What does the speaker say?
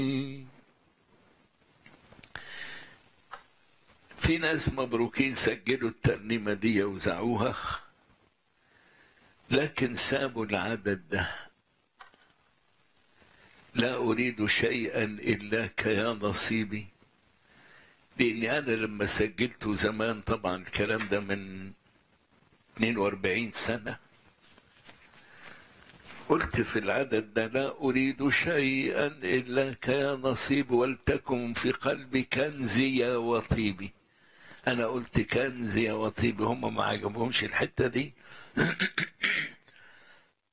في ناس مبروكين سجلوا الترنيمة دي وزعوها لكن سابوا العدد ده لا أريد شيئا إلاك يا نصيبي لأني أنا لما سجلته زمان طبعا الكلام ده من 42 سنة قلت في العدد ده لا أريد شيئا إلاك يا نصيب ولتكن في قلبي كنزي وطيبي أنا قلت كنزي وطيبي هم ما عجبهمش الحتة دي